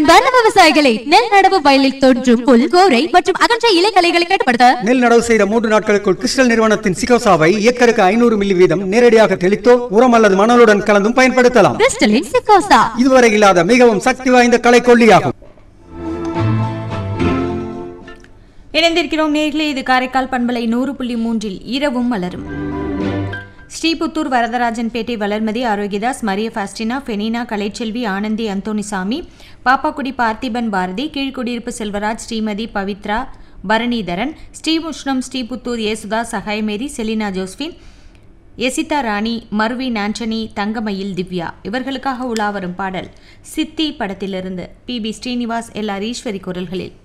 அன்பார்ந்த விவசாயிகளை நெல் நடவு வயலில் தோன்றும் புல் கோரை மற்றும் அகன்ற இலைகளைகளை கட்டுப்படுத்த நெல் நடவு செய்த மூன்று நாட்களுக்குள் கிறிஸ்டல் நிறுவனத்தின் சிகோசாவை ஏக்கருக்கு ஐநூறு மில்லி வீதம் நேரடியாக தெளித்தோ உரம் அல்லது மணலுடன் கலந்தும் பயன்படுத்தலாம் கிறிஸ்டலின் சிக்கோசா இதுவரை இல்லாத மிகவும் சக்தி வாய்ந்த களைக்கொல்லியாகும் இணைந்திருக்கிறோம் நேர்களே இது காரைக்கால் பண்பலை நூறு புள்ளி மூன்றில் இரவும் மலரும் ஸ்ரீபுத்தூர் வரதராஜன் பேட்டை வளர்மதி ஆரோக்கியதாஸ் மரிய ஃபாஸ்டினா ஃபெனினா கலைச்செல்வி ஆனந்தி அந்தோணிசாமி பாப்பாக்குடி பார்த்திபன் பாரதி கீழ்குடியிருப்பு செல்வராஜ் ஸ்ரீமதி பவித்ரா பரணிதரன் ஸ்ரீமுஷ்ணம் ஸ்ரீபுத்தூர் ஏசுதா சகாயமேரி செலினா ஜோஸ்பின் எசிதா ராணி மர்வி நான்சனி தங்கமயில் திவ்யா இவர்களுக்காக உலாவரும் பாடல் சித்தி படத்திலிருந்து P B Srinivas L R Eswari குரல்களில்